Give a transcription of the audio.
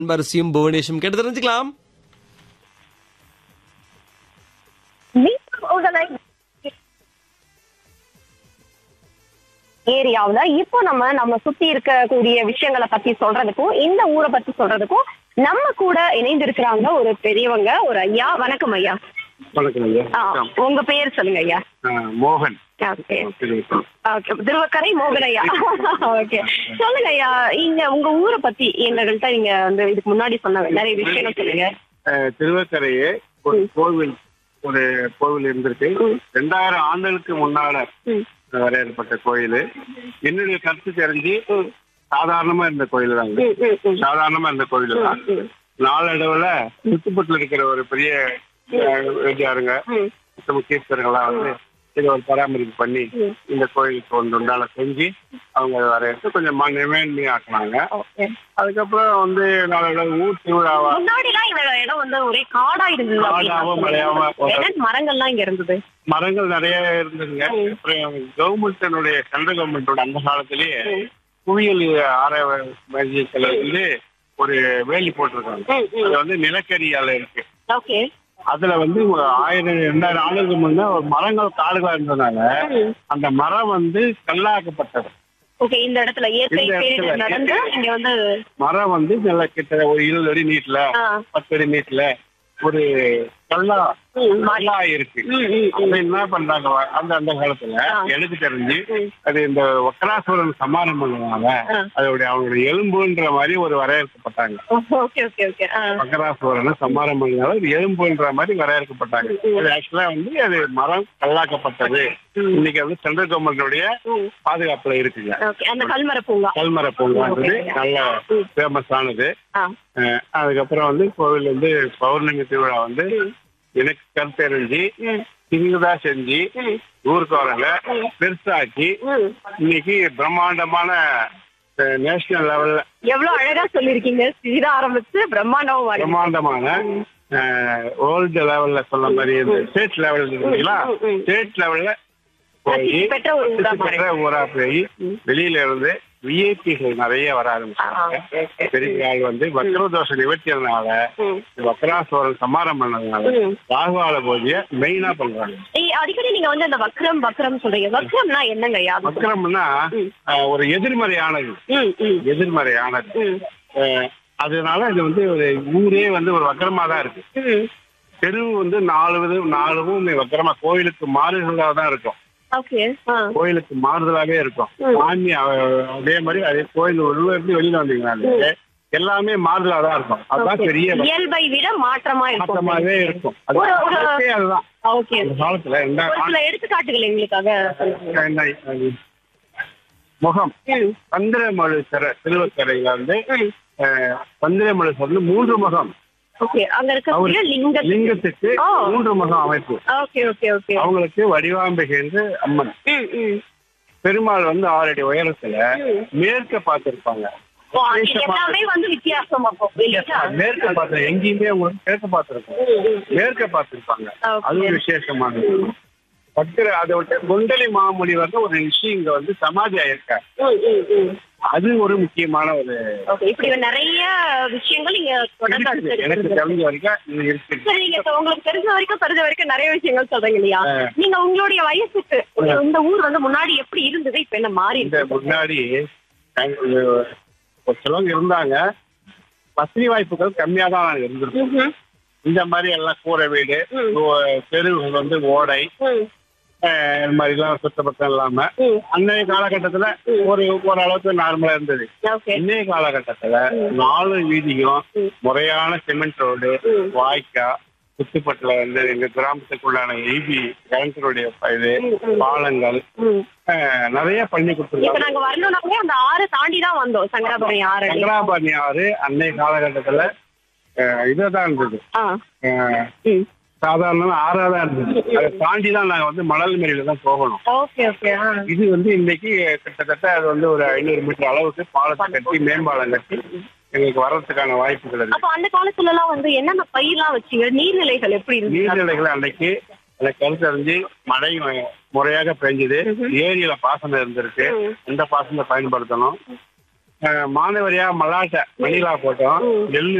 அன்பரசியும் புவனேஷும் கேட்டு தெரிஞ்சுக்கலாம் உங்களை ஏரியாவுல இப்போ நம்ம நம்ம சுத்தி இருக்கக்கூடிய விஷயங்களை பத்தி சொல்றதுக்கும் இந்த ஊரை பத்தி சொல்றதுக்கும் நம்ம கூட இணைந்திருக்கிறாங்க ஒரு பெரியவங்க ஒரு ஐயா வணக்கம் ஐயா வணக்கம் ஐயா ஆ, உங்க பேர் சொல்லுங்க ஐயா ஆ, மோகன் ஓகே திருவிக்கம். ஓகே திருவக்கரை மோகன் ஐயா ஓகே சொல்லுங்க ஐயா இங்க உங்க ஊரை பத்தி எங்கள்கிட்ட நீங்க வந்து இதுக்கு முன்னாடி சொன்ன நிறைய விஷயங்கள் சொல்லுங்க ஆ, திருவக்கரையே ஒரு கோவில் ஒரு கோவில் இருந்திருக்கு ரெண்டாயிரம் ஆண்டுகளுக்கு முன்னால ம். வரையறுப்பட்ட கோயில் என்னுடைய கருத்து தெரிஞ்சு சாதாரணமா இருந்த கோயில் தாங்க ம், ம், ம். சாதாரணமா இருந்த கோயில் தான் ம், நாளடைவுல சுத்துப்பட்டுல இருக்கிற ஒரு பெரிய வெட்டியாருங்க ம். முக்கியஸ்தர்களா வந்து இதை ஒரு பராமரிப்பு பண்ணி இந்த கோயிலுக்கு ஒன்று உண்டான செஞ்சு அவங்க வரையறுத்து கொஞ்சம் மேன்மை ஆக்குனாங்க ஓகே அதுக்கப்புறம் வந்து நாளடைவு ஊர் திருவிழாவா முன்னாடிலாம் இந்த இடம் வந்து ஒரே காடா இருந்தது அப்படின்னு காடாவும் நான் மலையாவும் சொல்லுவேன். ஏன்னா மரங்கள்லாம் இங்க இருந்தது மரங்கள் நிறைய இருந்ததுங்க அப்புறம் கவர்மெண்டினுடைய சென்ட்ரல் கவர்மெண்டோட அந்த காலத்திலேயே புவியியல் ஆராய்ச்சிகள் வந்து ஒரு வேலி போட்டிருக்காங்க ம், ம். அது வந்து நிலக்கரியால இருக்கு ஓகே அதுல வந்து ஒரு ஆயிரம் ரெண்டாயிரம் ஆண்டுகளுக்கு முன்ன ஒரு மரங்கள் காடுகளா இருந்ததுனால அந்த மரம் வந்து கல்லாக்கப்பட்டது ஓகே இந்த இடத்துல இயற்கை இந்த இடத்துல பேரிடர் நடந்து இங்க வந்து மரம் வந்து நல்ல கிட்ட ஒரு இருபது அடி நீட்ல ஆ. பத்து அடி நீட்ல ஒரு கல்லா ம், மாறி. கல்லா இருக்கு ம், ம், ம். அப்ப என்ன பண்றாங்க வ- அந்த அந்த காலத்துல ஆ. எனக்கு தெரிஞ்சு அது இந்த வக்கராசுரன் சமாரம் பண்ணுவாங்க ஆ. அதோடைய அவங்களுடைய எலும்புன்ற மாதிரி ஒரு வரையறுக்கப்பட்டாங்க ஓகே ஓகே ஓகே ஆ. வக்கராசுரனை சமாரம் பண்ணால அது எலும்புன்ற மாதிரி வரையறுக்கப்பட்டாங்க அது ஆக்சுவலா வந்து அது மரம் கல்லாக்கப்பட்டது இன்னைக்கு வந்து சென்ட்ரல் கவர்மெண்டுடைய ம். பாதுகாப்புல இருக்குங்க ஓகே அந்த கல்மர பூங்கா கல்மர பூங்கான்றது நல்ல ஃபேமஸ் ஆனது ஆ. அஹ் அதுக்கப்புறம் வந்து கோவில் வந்து பௌர்ணமி திருவிழா வந்து எனக்கு கருத்தறிஞ்சு ம். சின்னதா செஞ்சு ம். ஊருக்காரங்க பெருசாக்கி ம். இன்னைக்கு பிரம்மாண்டமான நேஷனல் லெவல்ல எவ்வளவு அழகா சொல்லிருக்கீங்க சீதா ஆரம்பிச்சு பிரம்மாண்டமா மாறி பிரம்மாண்டமான வேர்ல்டு லெவல்ல சொல்ல மாதிரி இந்த ஸ்டேட் லெவல் இருக்குங்களா ம், ம், ம். ஸ்டேட் லெவல்ல போய் பிரசித்தி பெற்ற ஒரு ஊரா பிரசித்தி பெற்ற ஊரா போய் வெளியில இருந்து விஐபிகள் நிறைய வர ஆரம்பிச்சாங்க ஆ, okay, okay. பெரிய ஆள் வந்து வக்ரதோஷ நிவர்த்தியதுனால ம். வக்ராசுவரன் சமாரம் பண்ணதுனால ம். ராகுகால பூஜைய மெயினா பண்றாங்க ஏய், அடிக்கடி நீங்க வந்து அந்த வக்ரம் வக்ரம் சொல்றீங்க வக்ரம்னா என்னங்க ஐயா அது? வக்ரம்னா அஹ், ஒரு எதிர்மறையானது ம் ம் எதிர்மறையானது ம் அஹ், அதனால இது வந்து ஒரு ஊரே வந்து ஒரு வக்கரமா தான் இருக்கு ம் தெரு வந்து நாலு விதம் நாலுவும் வக்கரமா கோயிலுக்கு மாறுதலா தான் இருக்கும் ஓகே ஆ கோயிலுக்கு மாறுதலாவே இருக்கும் சாமி அஹ், அதே மாதிரி அதே கோயில் உள்ள இருந்து வெளியில வந்தீங்கன்னாலே எல்லாமே மாறுதலா தான் இருக்கும் அதுதான் Okay. பெரிய இயல்பை விட மாற்றமா இருக்கும் மாற்றமாவே இருக்கும் அது ஒரு- ஒரு- காலத்தே அதுதான் ஓகே அந்த காலத்துல ஒரு ரெண்டாயிரம் சில எடுத்துக்காட்டுகள் எங்களுக்காக சொல்லுங்க. ரெண்டாயிரம் முகம் ம் பந்திரமழு சிற திருவக்கரையில வந்து ம் அஹ், பந்திரமழு வந்து மூன்று முகம் ஓகே அங்க இருக்கக்கூடிய லிங்க லிங்கத்துக்கு ஆ. மூன்று முகம் அமைப்பு ஓகே ஓகே ஓகே அவங்களுக்கு வடிவாம்பிகை என்று அம்மன் ம் ம் பெருமாள் வந்து ஆறடி உயரத்துல மேற்க பார்த்திருப்பாங்க ஓ, அது எல்லாமே வந்து வித்தியாசம் அப்போ இல்லையா? மேற்க பார்த்து எங்கேயுமே உங்களுக்கு கிழக்க பார்த்திருக்கோம் ம், ம். மேற்க பார்த்திருப்பாங்க Okay. அது ஒரு விசேஷமானது பத்திர அதை விட்டு குண்டலி மாமுனி வந்து ஒரு விஷயம் இங்க வந்து சமாதி ஆயிருக்காரு ம், ம், ம். அது ஒரு முக்கியமான ஒரு ஓகே இப்படி நிறைய விஷயங்கள் நீங்க தொடர்ந்து இருக்குது. அடுத்து எனக்கு இருக்குது. தெரிஞ்ச வரைக்கும் இது இருக்குது சரி நீங்க இப்ப உங்களுக்கு தெரிஞ்ச வரைக்கும் தெரிஞ்ச வரைக்கும் நிறைய விஷயங்கள் சொல்றீங்க இல்லையா நீங்க உங்களுடைய வயசுக்கு இந்த ஊர் வந்து முன்னாடி எப்படி இருந்தது இப்ப என்ன மாறி இந்த இருக்கு முன்னாடி அஹ், ஒரு சிலவங்க இருந்தாங்க வசதி வாய்ப்புகள் கம்மியா தான் இருந்திருக்கும் ம்ஹும். இந்த மாதிரி எல்லாம் கூரை வீடு ஓ- தெருவுகள் வந்து ஓடை ம், அஹ், இந்த மாதிரி எல்லாம் சுத்தபத்தம் இல்லாம ம். அன்றைய காலகட்டத்துல ஒரு ஓரளவுக்கு நார்மலா இருந்தது ஓகே இன்னைய காலகட்டத்துல நாலு வீதியும் முறையான சிமெண்ட் ரோடு வாய்க்கா சுத்துப்பட்டுல வந்து எங்க கிராமத்துக்குள்ளான ஈபி கரண்டருடைய இது பாலங்கள் ம். அஹ், நிறைய பண்ணி இப்ப கொடுத்துருக்காங்க நாங்க வரணும்னாலே அந்த ஆறு தாண்டி தான் வந்தோம் சங்கராபுரம் ஆறு அடி. சங்கராபரணி ஆறு அன்னைய காலகட்டத்துல அஹ், இதுதான் இருந்தது ஆ அஹ், ம். சாதாரண ஆறா தான் இருந்தது அதை தாண்டி தான் நாங்க வந்து மணல் மேரியில தான் போகணும் ஓகே ஓகே ஆ இது வந்து இன்னைக்கு கிட்டத்தட்ட அது வந்து ஒரு ஐநூறு மீட்டர் அளவுக்கு பாலத்தை கட்டி மேம்பாலம் கட்டி எங்களுக்கு வர்றதுக்கான வாய்ப்புகள் இருக்கு அப்ப அந்த காலத்துல எல்லாம் வந்து என்னென்ன பயிர்லாம் வச்சீங்க நீர்நிலைகள் எப்படி இருந்துச்சு நீர்நிலைகள் அன்னைக்கு எனக்கு கருத்தறிஞ்சு மழை ம- முறையாக பெஞ்சது ஏரியில பாசனம் இருந்திருக்கு எந்த பாசனத்தை பயன்படுத்தணும் அஹ், மானவரியா மல்லாட்டை மணிலா போட்டோம் எள்ளு